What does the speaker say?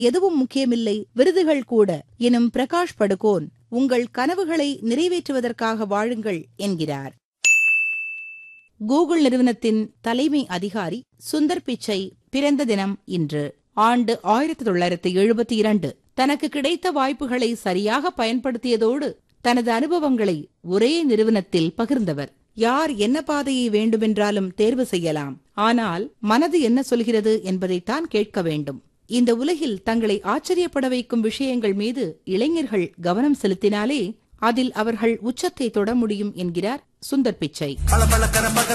எதுவும் முக்கியமில்லை விருதுகள் கூட எனும் பிரகாஷ் படுகோன் உங்கள் கனவுகளை நிறைவேற்றுவதற்காக வாழுங்கள் என்கிறார் கூகுள் நிறுவனத்தின் தலைமை அதிகாரி சுந்தர் பிச்சை பிறந்த தினம் இன்று ஆண்டு ஆயிரத்தி தொள்ளாயிரத்தி எழுபத்தி இரண்டு தனக்கு கிடைத்த வாய்ப்புகளை சரியாக பயன்படுத்தியதோடு தனது அனுபவங்களை ஒரே நிறுவனத்தில் பகிர்ந்தவர் யார் என்ன பாதையை வேண்டுமென்றாலும் தேர்வு செய்யலாம் ஆனால் மனது என்ன சொல்கிறது என்பதைத்தான் கேட்க வேண்டும் இந்த உலகில் தங்களை ஆச்சரியப்பட வைக்கும் விஷயங்கள் மீது இளைஞர்கள் கவனம் செலுத்தினாலே அதில் அவர்கள் உச்சத்தை தொட முடியும் என்கிறார் சுந்தர் பிச்சை